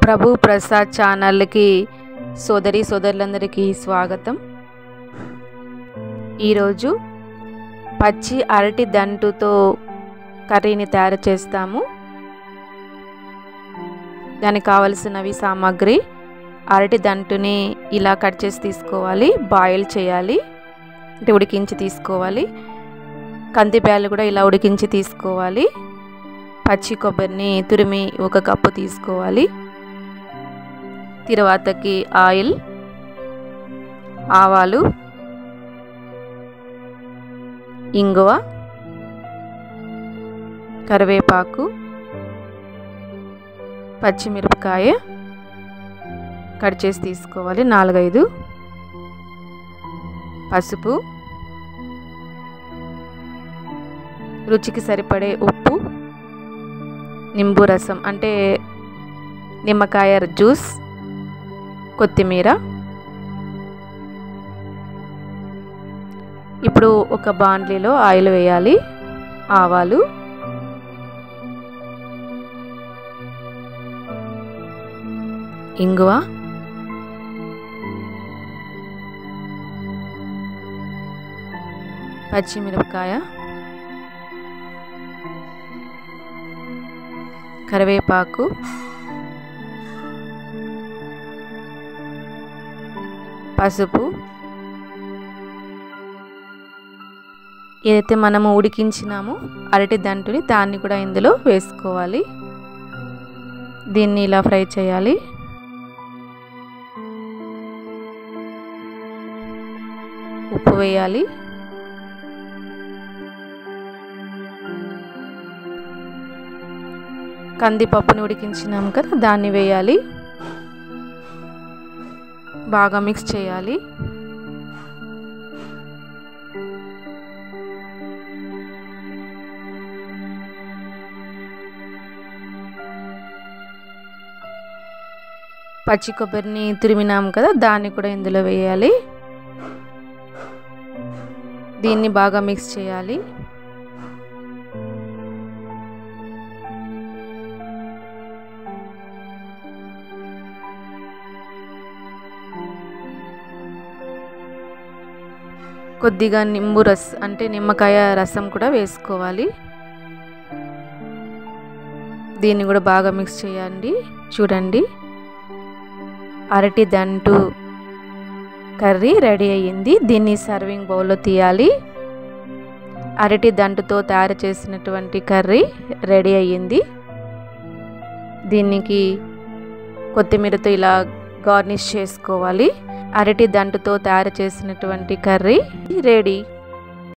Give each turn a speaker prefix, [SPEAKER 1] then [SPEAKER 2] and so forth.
[SPEAKER 1] ప్రభు ప్రసాద్ ఛానల్కి సోదరి సోదరులందరికీ స్వాగతం ఈరోజు పచ్చి అరటి దంటుతో కర్రీని తయారు చేస్తాము దానికి కావలసినవి సామాగ్రి అరటి దంటుని ఇలా కట్ చేసి తీసుకోవాలి బాయిల్ చేయాలి అంటే ఉడికించి తీసుకోవాలి కందిబ్యాలు కూడా ఇలా ఉడికించి తీసుకోవాలి పచ్చి కొబ్బరిని తురిమి ఒక కప్పు తీసుకోవాలి తర్వాతకి ఆయిల్ ఆవాలు ఇంగువ కరివేపాకు పచ్చిమిరపకాయ కట్ చేసి తీసుకోవాలి నాలుగైదు పసుపు రుచికి సరిపడే ఉప్పు నింబు రసం అంటే నిమ్మకాయ జ్యూస్ కొత్తిమీర ఇప్పుడు ఒక బాండ్లీలో ఆయిల్ వేయాలి ఆవాలు ఇంగువ పచ్చిమిరపకాయ కరివేపాకు పసుపు ఏదైతే మనము ఉడికించినామో అరటి దంటుని దాన్ని కూడా ఇందులో వేసుకోవాలి దీన్ని ఇలా ఫ్రై చేయాలి ఉప్పు వేయాలి కందిపప్పుని ఉడికించినాం కదా దాన్ని వేయాలి బాగా మిక్స్ చేయాలి పచ్చి కొబ్బరిని తురిమినాం కదా దాన్ని కూడా ఇందులో వేయాలి దీన్ని బాగా మిక్స్ చేయాలి కొద్దిగా నింబు రస్ అంటే నిమ్మకాయ రసం కూడా వేసుకోవాలి దీన్ని కూడా బాగా మిక్స్ చేయండి చూడండి అరటి దంటు కర్రీ రెడీ అయ్యింది దీన్ని సర్వింగ్ బౌల్లో తీయాలి అరటి దంటుతో తయారు చేసినటువంటి కర్రీ రెడీ అయ్యింది దీనికి కొత్తిమీరతో ఇలా గార్నిష్ చేసుకోవాలి అరటి దంటుతో తయారు చేసినటువంటి కర్రీ రెడీ